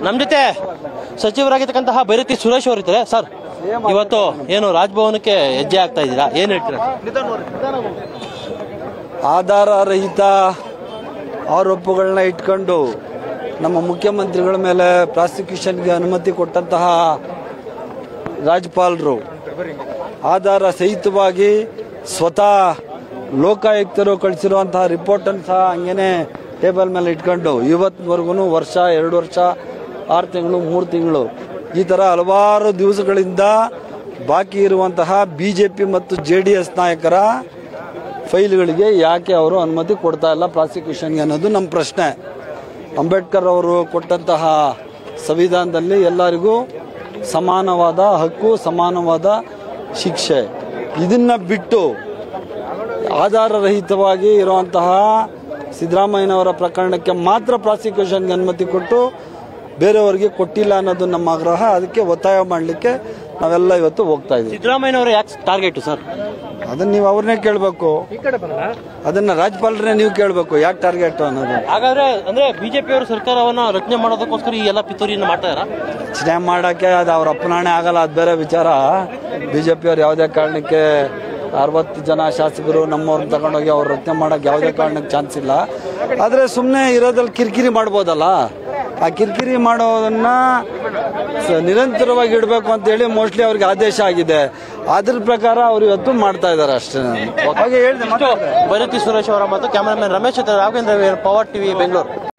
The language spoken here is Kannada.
ನಮ್ಮ ಜೊತೆ ಸಚಿವರಾಗಿರ್ತಕ್ಕಂತಹ ಭೈರತಿ ಸುರೇಶ್ ಅವರು ಇದ್ದಾರೆ ಸರ್ ಇವತ್ತು ಏನು ರಾಜಭವನಕ್ಕೆ ಹೆಜ್ಜೆ ಆಗ್ತಾ ಇದ್ದೀರಾ ಏನ್ ಹೇಳ್ತೀರಾ ಆಧಾರ ರಹಿತ ಆರೋಪಗಳನ್ನ ಇಟ್ಕೊಂಡು ನಮ್ಮ ಮುಖ್ಯಮಂತ್ರಿಗಳ ಮೇಲೆ ಪ್ರಾಸಿಕ್ಯೂಷನ್ಗೆ ಅನುಮತಿ ಕೊಟ್ಟಂತಹ ರಾಜ್ಯಪಾಲರು ಆಧಾರ ಸಹಿತವಾಗಿ ಸ್ವತಃ ಲೋಕಾಯುಕ್ತರು ಕಳಿಸಿರುವಂತಹ ರಿಪೋರ್ಟನ್ನು ಸಹ ಹಂಗೇನೆ ಟೇಬಲ್ ಮೇಲೆ ಇಟ್ಕೊಂಡು ಇವತ್ತಿನವರೆಗೂ ವರ್ಷ ಎರಡು ವರ್ಷ ಆರು ತಿಂಗಳು ಮೂರು ತಿಂಗಳು ಈ ಥರ ಹಲವಾರು ದಿವಸಗಳಿಂದ ಬಾಕಿ ಇರುವಂತಹ ಬಿ ಜೆ ಪಿ ಮತ್ತು ಜೆ ಡಿ ಎಸ್ ನಾಯಕರ ಫೈಲ್ಗಳಿಗೆ ಯಾಕೆ ಅವರು ಅನುಮತಿ ಕೊಡ್ತಾ ಇಲ್ಲ ಪ್ರಾಸಿಕ್ಯೂಷನ್ಗೆ ಅನ್ನೋದು ನಮ್ಮ ಪ್ರಶ್ನೆ ಅಂಬೇಡ್ಕರ್ ಅವರು ಕೊಟ್ಟಂತಹ ಸಂವಿಧಾನದಲ್ಲಿ ಎಲ್ಲರಿಗೂ ಸಮಾನವಾದ ಹಕ್ಕು ಸಮಾನವಾದ ಶಿಕ್ಷೆ ಇದನ್ನ ಬಿಟ್ಟು ಆಧಾರರಹಿತವಾಗಿ ಇರುವಂತಹ ಸಿದ್ದರಾಮಯ್ಯನವರ ಪ್ರಕರಣಕ್ಕೆ ಮಾತ್ರ ಪ್ರಾಸಿಕ್ಯೂಷನ್ಗೆ ಅನುಮತಿ ಕೊಟ್ಟು ಬೇರೆಯವರಿಗೆ ಕೊಟ್ಟಿಲ್ಲ ಅನ್ನೋದು ನಮ್ಮ ಆಗ್ರಹ ಅದಕ್ಕೆ ಒತ್ತಾಯ ಮಾಡಲಿಕ್ಕೆ ನಾವೆಲ್ಲ ಇವತ್ತು ಹೋಗ್ತಾ ಇದ್ದೀವಿ ಸಿದ್ದರಾಮಯ್ಯನವರು ಯಾಕೆ ಟಾರ್ಗೆಟ್ ಸರ್ ಅದನ್ನ ನೀವು ಅವ್ರನ್ನೇ ಕೇಳಬೇಕು ಅದನ್ನ ರಾಜ್ಯಪಾಲರನ್ನೇ ನೀವು ಕೇಳಬೇಕು ಯಾಕೆ ಟಾರ್ಗೆಟ್ ಅನ್ನೋದು ಹಾಗಾದ್ರೆ ಅಂದ್ರೆ ಬಿಜೆಪಿ ಅವರು ಸರ್ಕಾರವನ್ನ ರಚನೆ ಮಾಡೋದಕ್ಕೋಸ್ಕರ ಈ ಎಲ್ಲ ಪಿತೂರಿಯನ್ನು ಮಾಡ್ತಾ ಇದಾರಾ ರಚನೆ ಮಾಡಕ್ಕೆ ಅದು ಅವ್ರ ಅಪ್ಪನಾಣೆ ಆಗಲ್ಲ ಅದು ಬೇರೆ ವಿಚಾರ ಬಿಜೆಪಿ ಅವ್ರು ಯಾವುದೇ ಕಾರಣಕ್ಕೆ ಅರವತ್ತು ಜನ ಶಾಸಕರು ನಮ್ಮವ್ರನ್ನ ತಗೊಂಡೋಗಿ ಅವ್ರು ರಚನೆ ಮಾಡಕ್ಕೆ ಯಾವುದೇ ಕಾರಣಕ್ಕೆ ಚಾನ್ಸ್ ಇಲ್ಲ ಆದರೆ ಸುಮ್ಮನೆ ಇರೋದ್ರಲ್ಲಿ ಕಿರಿಕಿರಿ ಮಾಡ್ಬೋದಲ್ಲ ಆ ಕಿರಿಕಿರಿ ಮಾಡೋದನ್ನ ಸ- ನಿರಂತರವಾಗಿ ಇಡಬೇಕು ಅಂತೇಳಿ ಮೋಸ್ಟ್ಲಿ ಅವ್ರಿಗೆ ಆದೇಶ ಆಗಿದೆ ಅದ್ರ ಪ್ರಕಾರ ಅವ್ರು ಇವತ್ತು ಮಾಡ್ತಾ ಇದ್ದಾರೆ ಅಷ್ಟೇ ಹಾಗೆ ಹೇಳಿದೆ ಭೈರತಿ ಸುರೇಶ್ ಅವರ ಮತ್ತು ಕ್ಯಾಮರಾಮನ್ ರಮೇಶ್ ಜೊತೆ ರಾಘವೇಂದ್ರ ಪವರ್ ಟಿವಿ ಬೆಂಗಳೂರು